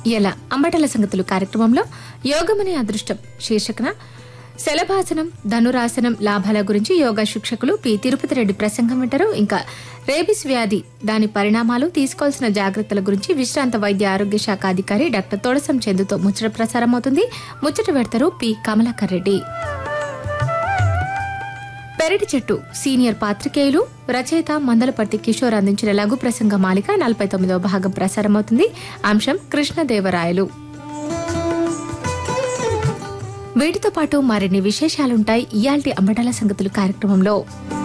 ఇలా అంబటల సంగతులు కార్యక్రమంలో యోగమనే అదృష్టం శీర్షికన శలభాసనం ధనురాసనం లాభాల గురించి యోగా శిక్షకులు పి తిరుపతి రెడ్డి ప్రసంగం వింటారు ఇంకా రేబిస్ వ్యాధి దాని పరిణామాలు తీసుకోవాల్సిన జాగ్రత్తల గురించి విశ్రాంత వైద్య ఆరోగ్య శాఖ అధికారి డాక్టర్ తోడసం చందుతో ముచ్చట ప్రసారం అవుతుంది ముచ్చట పెడతారు పి కమలాకర్ రెడ్డి పెరటి చెట్టు సీనియర్ పాత్రికేయులు రచయిత మందలపర్తి కిషోర్ అందించిన లఘు ప్రసంగ మాలిక నలభై తొమ్మిదవ భాగం ప్రసారమవుతుంది అంశం కృష్ణదేవరాయలు వీటితో పాటు మరిన్ని విశేషాలుంటాయి ఇయాల్టి అంబటాల సంగతులు కార్యక్రమంలో